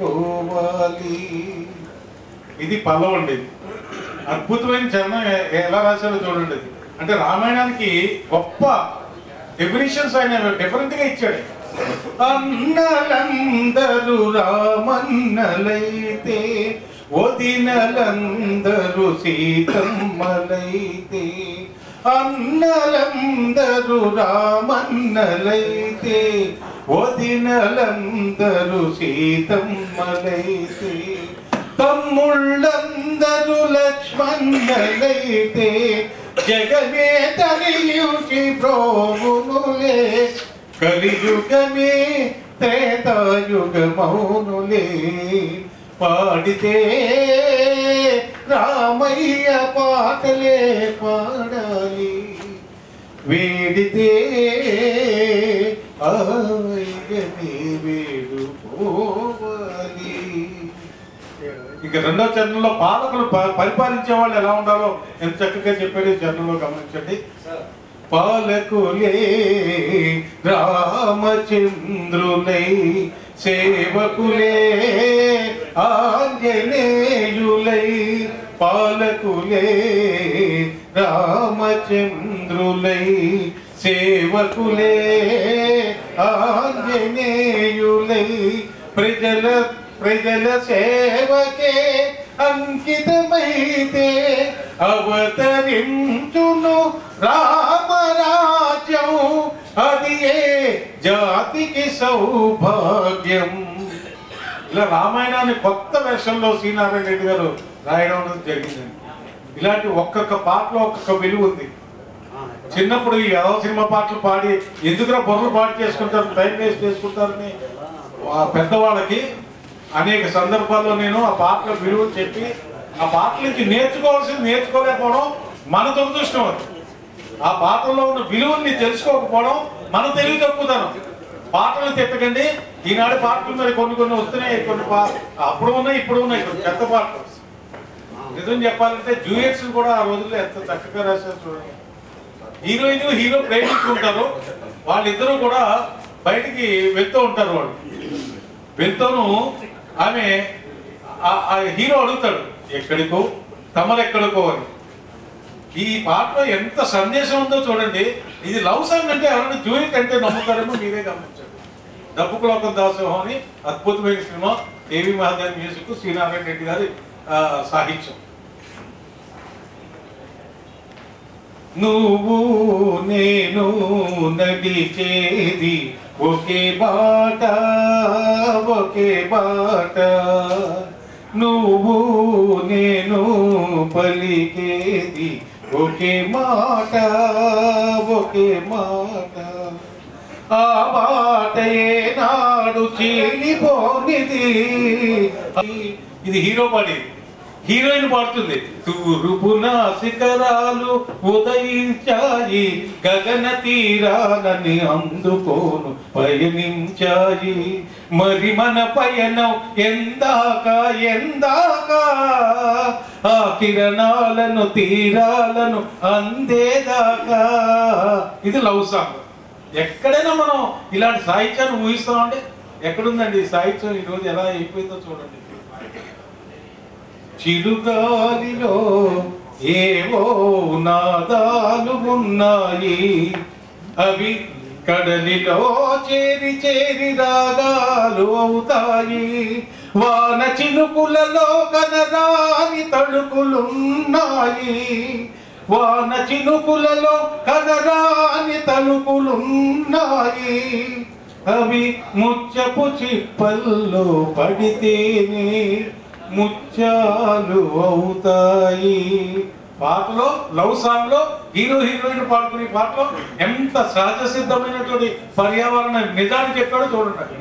పోవాలి ఇది పల్లవం అండి ఇది. అద్భుతమైన చరణం ఎ- ఎలా రాశారో చూడండి ఇది. అంటే రామాయణానికి గొప్ప డెఫినేషన్స్ ఆయన డిఫరెంట్ గా ఇచ్చాడు అన్నలందరూ రామన్నలైతే వదినలందరూ సీతమ్మలైతే అన్నలందరూ రామన్నలైతే వదినలందరూ సీతమ్మలైతే తమ్ముళ్ళందరూ లక్ష్మణులైతే జగమే తరియుచి ప్రోమునులే కలియుగమే త్రేతాయుగమౌనులే పాడితే రామయ్య పాటలే పాడాలి వేడితే ఆయనే వేడు పోవాలి ఇక రెండో చరణంలో పాలకులు ప- పరిపాలించే వాళ్ళు ఎలా ఉండాలో ఎంత చక్కగా చెప్పాడు ఈ చరణంలో గమనించండి పాలకులే రామచంద్రులై సేవకులే ఆంజనేయులై పాలకులే రామచంద్రులై సేవకులే ఆంజనేయులై ప్రజల ప్రజల సేవకే అంకితమైతే అవతరించును రామరాజ్యం అది ఏ జాతికి సౌభాగ్యం ఇలా రామాయణాన్ని కొత్త వేషంలో శ్రీనారాయణ రెడ్డి గారు రాయడం అనేది జరిగిందండి ఇలాంటి ఒక్కొక్క పాటలో ఒక్కొక్క విలువ ఉంది చిన్నప్పుడు ఈ ఏదో సినిమా పాటలు పాడి ఎందుకురా బొర్రలు పాటు చేసుకుంటారు టైం వేస్ట్ చేసుకుంటారని ఆ పెద్దవాళ్ళకి అనేక సందర్భాల్లో నేను ఆ పాటల విలువ చెప్పి ఆ పాటల నుంచి నేర్చుకోవాల్సింది నేర్చుకోలేకపోవడం మన దురదృష్టం అది ఆ పాటల్లో ఉన్న విలువల్ని తెలుసుకోకపోవడం మన తెలివి తక్కువదనం పాటలు తిట్టకండి ఈనాడు పాటలు మరి కొన్ని కొన్ని వస్తున్నాయి కొన్ని పా అప్పుడు ఉన్నాయి ఇప్పుడు ఉన్నాయి కొన్ని చెత్త పాటలు నిజం చెప్పాలంటే జూనియర్స్ కూడా ఆ రోజుల్లో ఎంత చక్కగా రాశారు చూడండి హీరోయిన్ హీరో ప్రేమించుకుంటారు వాళ్ళిద్దరూ కూడా బయటికి వెళ్తూ ఉంటారు వాళ్ళు వెళ్తూను ఆమె ఆ- ఆ హీరో అడుగుతాడు ఎక్కడికో తమరెక్కడికో అని ఈ పాటలో ఎంత సందేశం ఉందో చూడండి ఇది లవ్ సాంగ్ అంటే ఎవరైనా జూనిట్ అంటే నమ్ముతారేమో మీరే గమనించండి డబ్బుకు లోకం దాసోహం అని అద్భుతమైన సినిమా ఏవి మహాదేవ్ మ్యూజిక్ శ్రీనారాయణ రెడ్డి గారి ఆ, సాహిత్యం నువ్వు నేను నడిచేది ఒకే బాట ఒకే బాట నువ్వు నేను పలికేది ఒకే మాట ఒకే మాట ఆ బాటే నాడు చీలిపోనిది ఇది హీరో పాడేది హీరోయిన్ పాడుతుంది తూర్పున శిఖరాలు ఉదయించాయి గగన తీరాలని అందుకోను పయనించాయి మరి మన పయనం ఎందాక ఎందాక ఆ కిరణాలను తీరాలను అందేదాకా ఇది లవ్ సాంగ్ ఎక్కడైనా మనం ఇలాంటి సాహిత్యాన్ని ఊహిస్తామంటే ఎక్కడుందండి ఈ సాహిత్యం ఈరోజు ఎలా అయిపోయిందో చూడండి చిరుగాలిలో ఏవో నాదాలు ఉన్నాయి అవి కడలిలో చేరి చేరి రాగాలు అవుతాయి వాన చినుకులలో కనరాని తడుకులున్నాయి వాన చినుకులలో కనరాని తలుపులున్నాయి అవి ముచ్చపు చిప్పల్లో పడితేనే ముత్యాలు అవుతాయి పాటలో లవ్ సాంగ్ లో హీరో హీరోయిన్ పాడుకునే పాటలో ఎంత సహజ సిద్ధమైనటువంటి పర్యావరణ నిజాన్ని చెప్పాడో చూడండి అక్కడ.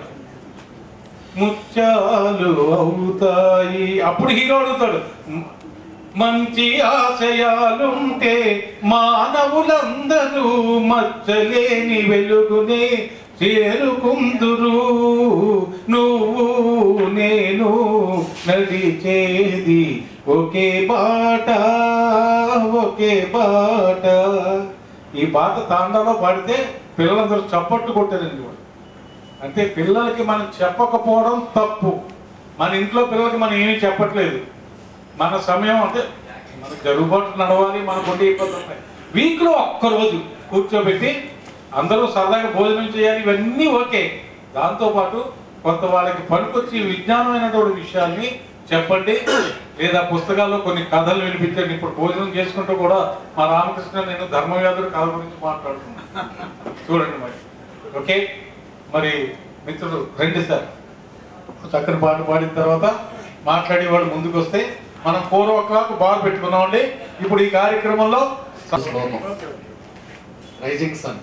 ముత్యాలు అవుతాయి అప్పుడు హీరో అడుగుతాడు "మ- మంచి ఆశయాలుంటే మానవులందరూ మచ్చలేని వెలుగునే చేరుకుందురు నువ్వు నేను నడిచేది ఒకే బాట ఒకే బాట ఈ పాట తాండాలో పాడితే పిల్లలందరూ చప్పట్టు కొట్టారండి వాళ్ళు అంటే పిల్లలకి మనం చెప్పకపోవడం తప్పు మన ఇంట్లో పిల్లలకి మనం ఏమీ చెప్పట్లేదు మన సమయం అంటే మన జరుగుబాటు నడవాలి మనకు ఉండే ఇబ్బందులు ఉంటాయి వీక్లో ఒక్కరోజు కూర్చోబెట్టి అందరూ సరదాగా భోజనం చేయాలి ఇవన్నీ ఓకే దాంతోపాటు కొంత వాళ్ళకి పనికొచ్చి విజ్ఞానమైనటువంటి విషయాల్ని చెప్పండి లేదా పుస్తకాల్లో కొన్ని కథలు వినిపించండి ఇప్పుడు భోజనం చేసుకుంటూ కూడా మా రామకృష్ణ నేను ధర్మవ్యాధుడు కథ గురించి మాట్లాడుతున్నాను చూడండి మరి ఓకే మరి మిత్రుడు రండి సార్ చక్కని పాట పాడిన తర్వాత మాట్లాడి వాళ్ళు ముందుకు వస్తే మనం ఫోర్ ఓ క్లాక్ బాగా పెట్టుకున్నామండి ఇప్పుడు ఈ కార్యక్రమంలో శ్లోకం రైజింగ్ సన్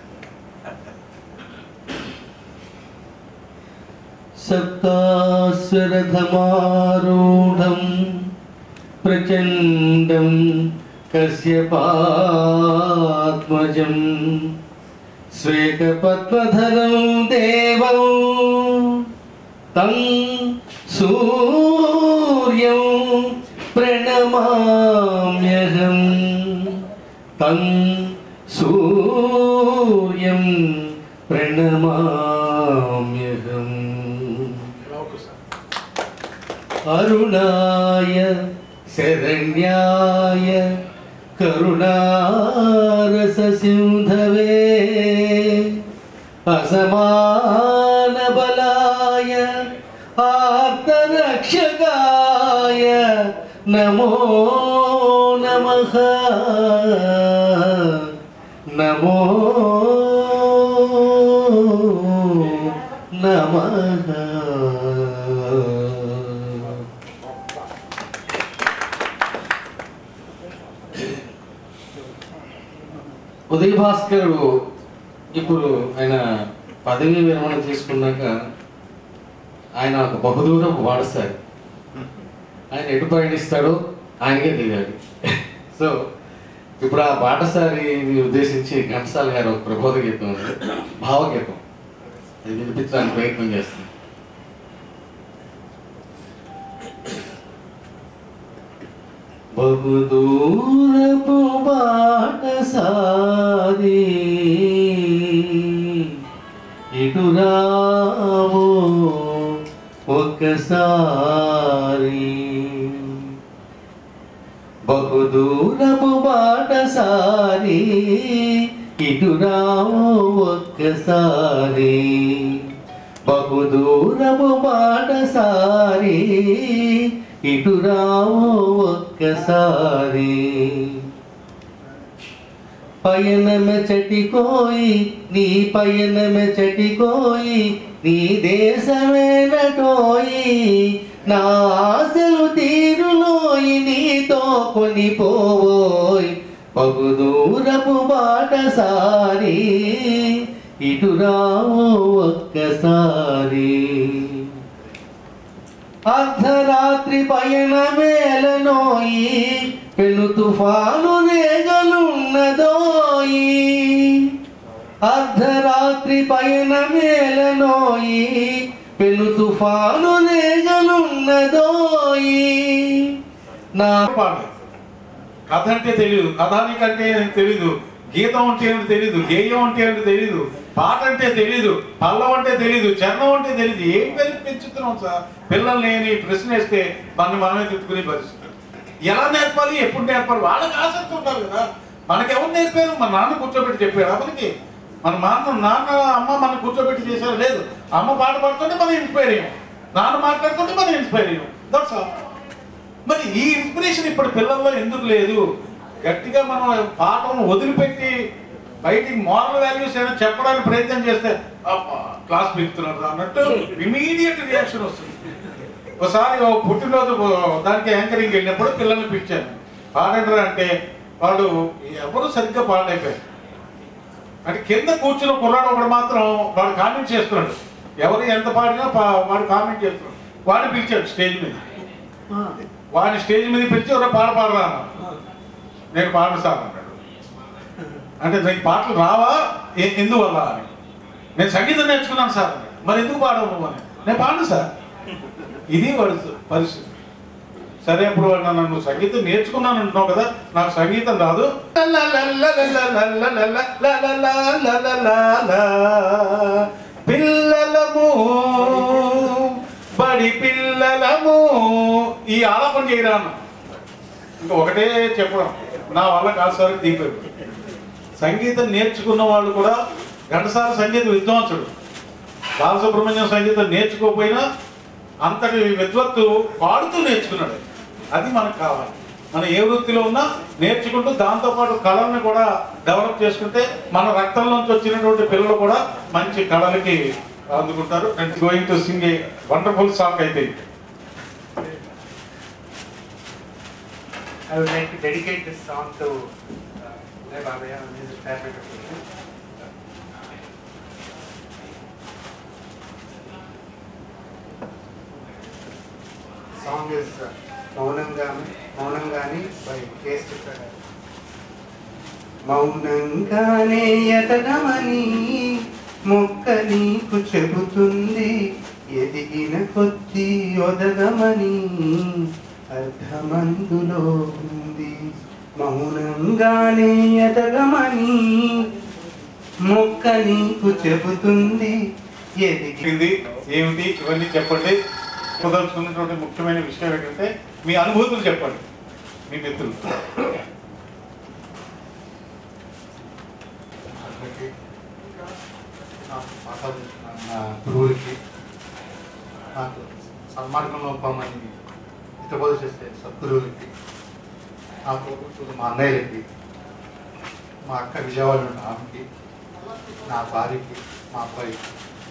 सप्तास्वरधमारूढं प्रचण्डं कश्यपात्मजं श्वेतपद्मधरं देवं तं सूर्यं प्रणमाम्यहं तं सूर्यं प्रणमाम्यहम् अरुणाय शरण्याय करुणारससिन्धवे असमानबलाय आर्तरक्षकाय नमो नमः नमो नमः ఉదయ్ భాస్కర్ ఇప్పుడు ఆయన పదవి విరమణ తీసుకున్నాక ఆయన ఒక బహుదూరం వాడసారి ఆయన ఎటు పయనిస్తాడో ఆయనకే తెలియాలి సో ఇప్పుడు ఆ బాటసారిని ఉద్దేశించి ఘంటసాల గారు ఒక ప్రబోధ గీతం ఉంది భావగీతం అది వినిపించడానికి ప్రయత్నం చేస్తుంది బహుదూరపు బాటసారి ఇటు రావో ఒక్కసారి బహుదూరపు బాటసారి ఇటు రావో ఒక్కసారి బహుదూరపు బాటసారి ఇటు రావో ఒక్కసారి పయనమె చటికోయి నీ పయనమె చటికోయి నీ దేశమే నటోయి నా ఆశలు తీరులోయి నీతో కొనిపోవోయ్ బహుదూరపు బాటసారి ఇటు రావో ఒక్కసారి అర్ధరాత్రి పయనమేలనోయి పెను తుఫాను రేగలున్నదోయి అర్ధరాత్రి పయనమేలనోయి పెను తుఫాను రేగలున్నదోయి నా పాడు కథ అంటే తెలియదు కథానికంటే ఏంటి తెలీదు గీతం అంటే ఏంటి తెలీదు గేయం అంటే ఏంటి తెలీదు పాట అంటే తెలీదు పల్లం అంటే తెలీదు చరణం అంటే తెలీదు ఏం కలిపి పెంచుతున్నాం సార్ పిల్లల్ని నేను ఈ ప్రశ్న వేస్తే మనని మనమే తిట్టుకునే పరిస్థితి ఎలా నేర్పాలి ఎప్పుడు నేర్పాలి వాళ్ళకి ఆసక్తి ఉండాలి కదా మనకెవరు నేర్పారు మన నాన్న కూర్చోబెట్టి చెప్పాడు అప్పటికి మన నాన్న నాన్న అమ్మ మనం కూర్చోబెట్టి చేశారు లేదు అమ్మ పాట పాడుతుంటే మనం ఇన్స్పైర్ అయ్యాం నాన్న మాట్లాడుతుంటే మనం ఇన్స్పైర్ అయ్యాం దట్స్ ఆల్ మరి ఈ ఇన్స్పిరేషన్ ఇప్పుడు పిల్లల్లో ఎందుకు లేదు గట్టిగా మనం పాఠం వదిలిపెట్టి బయటికి మోరల్ వాల్యూస్ ఏమైనా చెప్పడానికి ప్రయత్నం చేస్తే అబ్బా క్లాస్ పెడుతున్నారు అన్నట్టు ఇమీడియట్ రియాక్షన్ వస్తుంది ఒకసారి ఓ పుట్టినరోజు దానికి యాంకరింగ్ వెళ్ళినప్పుడు పిల్లల్ని పిలిచాను పాడండి అంటే వాడు ఎవరు సరిగ్గా పాడలేకపోయారు అంటే కింద కూర్చున్న కుర్రాడు ఒకడు మాత్రం వాడు కామెంట్ చేస్తున్నాడు ఎవరు ఎంత పాడినా పా- వాడు కామెంట్ చేస్తున్నాడు వాడిని పిలిచాడు స్టేజ్ మీద వాడిని స్టేజ్ మీద పిలిచి ఒక పాట పాడరా అన్నాడు. నేను పాడను సార్ అన్నాడు అంటే నీకు పాటలు రావా ఎ- ఎందువల్ల అని నేను సంగీతం నేర్చుకున్నాను సార్ అన్నాడు. మరి ఎందుకు పాడవు నువ్వు అని నేను పాడను సార్ ఇది వాడి పరిస్థితి సరే అప్పుడు వాడు నన్ను నువ్వు సంగీతం నేర్చుకున్నాను అంటున్నావు కదా నాకు సంగీతం రాదు పిల్లలము బడి పిల్లల మంగళము ఈ ఆలాపన చేయరా అన్న ఇంకా ఒకటే చెప్పడం నా వల్ల కాదు సార్ దీపం సంగీతం నేర్చుకున్న వాళ్ళు కూడా ఘంటసాల సంగీత విద్వాంసుడు బాలసుబ్రహ్మణ్యం సంగీతం నేర్చుకోకపోయినా అంతటి విద్వత్తు పాడుతూ నేర్చుకున్నాడు అది మనకు కావాలి మనం ఏ వృత్తిలో ఉన్నా నేర్చుకుంటూ దాంతోపాటు కళల్ని కూడా డెవలప్ చేసుకుంటే మన రక్తంలోంచి వచ్చినటువంటి పిల్లలు కూడా మంచి కళలకి అందుకుంటారు and going to sing a wonderful song అయితే I would like to dedicate this song to uh, Uday Babaya and his favorite occasion. The song is uh, Maunangani, Maunangani by K. Stipper. మౌనంగానే ఎదగమని మొక్క నీకు చెబుతుంది ఎదిగిన కొద్దీ ఒదగమని అర్థమందులో ఉంది మౌనంగానే ఎదగమని మొక్క నీకు చెబుతుంది ఎదిగి ఇది ఏమిటి ఇవన్నీ చెప్పండి కుదర్చుకున్నటువంటి ముఖ్యమైన విషయం ఏంటంటే మీ అనుభూతులు చెప్పండి మీ మిత్రులు అందరికీ నాకు పాఠాలు ఇచ్చిన నా గురువులకి నాకు సన్మార్గంలో పొమ్మని హితబోధ చేసే సద్గురువులకి నా తోబుట్టువులు మా అన్నయ్యలకి మా అక్క విజయవాడ ఉన్న ఆమెకి నా భార్యకి మా అబ్బాయికి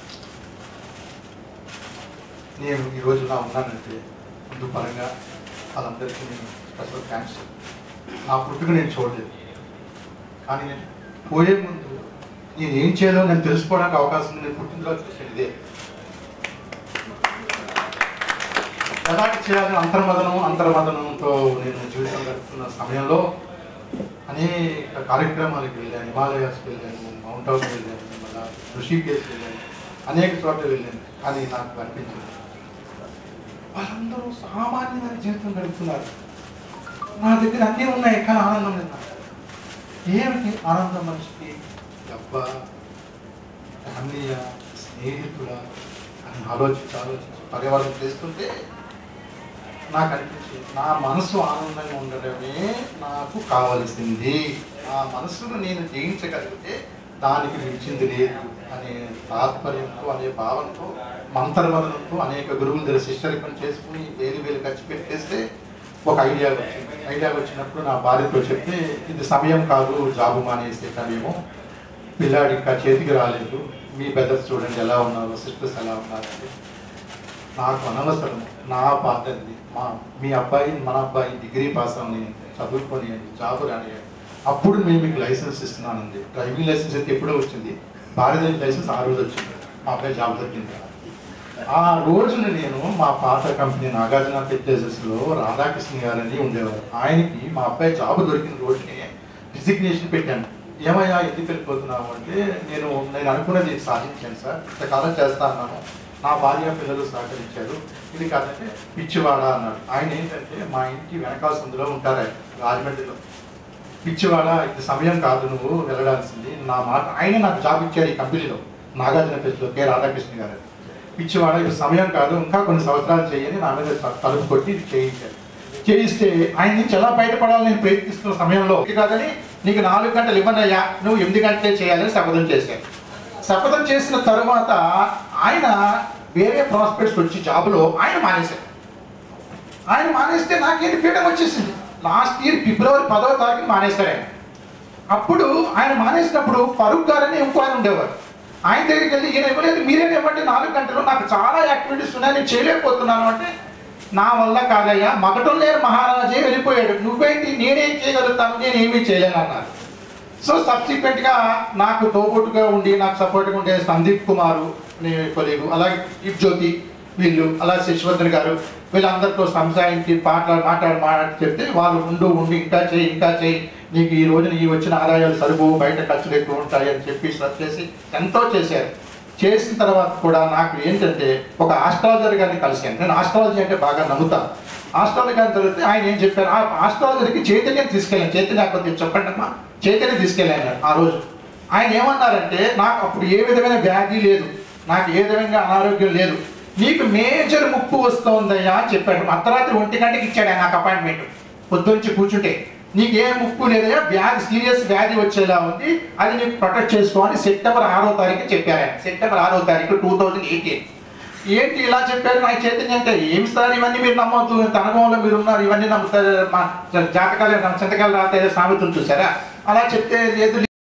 నేను ఈ రోజు ఇలా ఉన్నానంటే ముందు పరంగా వాళ్ళందరికీ నేను స్పెషల్ థ్యాంక్స్ నా పుట్టుక నేను చూడలేదు కానీ నేను పోయే ముందు నేను ఏం చేయాలో నేను తెలుసుకోవడానికి అవకాశం ఉంది. నేను పుట్టిన తర్వాత చూసాను ఇదే ఎలాంటి చేయాలని అంతర్మదనం అంతర్మదనంతో నేను జీవితం గడుపుతున్న సమయంలో అనేక కార్యక్రమాలకు వెళ్ళాను హిమాలయాస్కి వెళ్ళాను మౌంట్ ఆబు వెళ్ళాను మళ్ళా ఋషికేశ్ వెళ్ళాను అనేక చోట్ల వెళ్ళాను కానీ నాకు అనిపించింది వాళ్ళందరూ సామాన్యమైన జీవితం గడుపుతున్నారు నా దగ్గర అన్నీ ఉన్నాయి కానీ ఆనందం లేదు నాకు. ఏమిటి ఆనందం మనిషికి డబ్బా ఫ్యామిలీయ స్నేహితుల అని ఆలోచించి ఆలోచించి పర్యావరణం చేస్తుంటే నాకు అనిపించింది నా మనసు ఆనందంగా ఉండడమే నాకు కావలసింది నా మనసును నేను జయించగలిగితే దానికి మించింది లేదు అనే తాత్పర్యంతో అనే భావనతో మంత్రమదనంతో అనేక గురువుల దగ్గర శిష్యరికం చేసుకుని వేలు వేలు ఖర్చు పెట్టేస్తే ఒక ఐడియా వచ్చింది ఐడియా వచ్చినప్పుడు నా భార్యతో చెప్తే ఇది సమయం కాదు జాబు మానేసే సమయము పిల్లాడి ఇంకా చేతికి రాలేదు మీ బెదర్స్ చూడండి ఎలా ఉన్నారు సిస్టర్స్ ఎలా ఉన్నారు అంటే నాకు అనవసరం నా బాధ్యతది మా మీ అబ్బాయి మన అబ్బాయి డిగ్రీ పాస్ అవని చదువుకొని జాబ్ రాని అప్పుడు మేము మీకు లైసెన్స్ ఇస్తున్నానండి డ్రైవింగ్ లైసెన్స్ అయితే ఎప్పుడో వచ్చింది భారతదేశ లైసెన్స్ ఆ రోజు వచ్చింది మా అబ్బాయి జాబ్ దొరికింది ఆ రోజున నేను మా పాత కంపెనీ నాగార్జున ఫెర్టిలైజర్స్లో రాధాకృష్ణ గారని ఉండేవారు ఆయనకి మా అబ్బాయి జాబ్ దొరికిన రోజునే రిజిగ్నేషన్ పెట్టాను ఏమయ్యా ఎందుకు వెళ్ళిపోతున్నావు అంటే నేను నేను అనుకున్నది సాధించాను సార్ ఇంతకాలం చేస్తా అన్నాను నా భార్య పిల్లలు సహకరించారు ఇది కాదంటే పిచ్చివాడ అన్నాడు ఆయన ఏంటంటే మా ఇంటి వెనకాల సందులో ఉంటారు ఆయన రాజమండ్రిలో పిచ్చివాడ ఇది సమయం కాదు నువ్వు వెళ్ళడాల్సింది నా మాట ఆయన నాకు జాబ్ ఇచ్చారు ఈ కంపెనీలో నాగార్జున ఫెస్ట్లో కె రాధాకృష్ణ గారు పిచ్చివాడ ఇది సమయం కాదు ఇంకా కొన్ని సంవత్సరాలు చేయని నా మీద త- తలుపు కొట్టి ఇది చేయించారు చేయిస్తే ఆయన నుంచి ఎలా బయటపడాలని నేను ప్రయత్నిస్తున్న సమయంలో ఇది కాదని నీకు నాలుగు గంటలు ఇవ్వనయ్యా నువ్వు ఎనిమిది గంటలే చేయాలని శపథం చేశాను శపథం చేసిన తరువాత ఆయన వేరే ప్రాస్పెక్ట్స్ వచ్చి జాబ్లో ఆయన మానేశారు ఆయన మానేస్తే నాకేంటి ఫ్రీడమ్ వచ్చేసింది లాస్ట్ ఇయర్ ఫిబ్రవరి పదవ తారీఖు మానేశారు ఆయన అప్పుడు ఆయన మానేసినప్పుడు ఫరూక్ గారని ఇంకో ఆయన ఉండేవారు ఆయన దగ్గరికి వెళ్ళి ఈయన ఇవ్వలేదు మీరే ఇవ్వండి నాలుగు గంటలు నాకు చాలా యాక్టివిటీస్ ఉన్నాయి నేను చేయలేకపోతున్నాను అంటే నా వల్ల కాదయ్యా మగటం లేరు మహారాజే వెళ్ళిపోయాడు నువ్వేంటి నేనేం చేయగలుగుతాను నేను ఏమీ చేయలేను అన్నారు సో సబ్సిక్వెంట్ గా నాకు తోబుట్టుగా ఉండి నాకు సపోర్ట్గా ఉండే సందీప్ కుమారు అనే కొలీగు అలాగే ఇప్ జ్యోతి వీళ్ళు అలా శశివర్ధన్ గారు వీళ్ళందరితో సంసాయించి మాట్లాడి మాట్లాడి మాట్లాడి చెప్తే వాళ్ళు ఉండు ఉండి ఇంకా చేయి ఇంకా చేయి నీకు ఈ రోజున ఈ వచ్చిన ఆదాయాలు సరుపు బయట ఖర్చులు ఎక్కువ ఉంటాయి అని చెప్పి శ్రద్ధ చేసి ఎంతో చేశారు చేసిన తర్వాత కూడా నాకు ఏంటంటే ఒక ఆస్ట్రాలజర్ గారిని కలిశాను నేను ఆస్ట్రాలజీ అంటే బాగా నమ్ముతాను ఆస్ట్రాలజీ గారిని తెలిస్తే ఆయన ఏం చెప్పారు ఆ ఆస్ట్రాలజర్కి చైతన్యం తీసుకెళ్ళాను చైతన్య కొద్దిగా చెప్పండి అమ్మా చైతన్యం తీసుకెళ్ళాను ఆ రోజు ఆయన ఏమన్నారంటే నాకు అప్పుడు ఏ విధమైన వ్యాధి లేదు నాకు ఏ విధమైన అనారోగ్యం లేదు నీకు మేజర్ ముప్పు వస్తోందయ్యా అని చెప్పాడు అర్ధరాత్రి ఒంటి గంటకి ఇచ్చాడు ఆయన నాకు అపాయింట్మెంట్ పొద్దుంచి కూర్చుంటే నీకు ఏ ముప్పు లేదయ్యా వ్యాధి సీరియస్ వ్యాధి వచ్చేలా ఉంది అది నీకు ప్రొటెక్ట్ చేసుకోవాలి సెప్టెంబర్ ఆరో తారీఖు చెప్పారు ఆయన సెప్టెంబర్ ఆరో తారీఖు టూ థౌజండ్ ఎయిటీన్ ఏంటి ఇలా చెప్పారు నాకు చైతన్యం అంటే ఏమి సార్ ఇవన్నీ మీరు నమ్మొద్దు ఇంత అనుభవంలో మీరు ఉన్నారు ఇవన్నీ నమ్ముతారు మా జాతకాలు సంతకాలు రాతే సామెతలు చూసారా అలా చెప్తే లేదు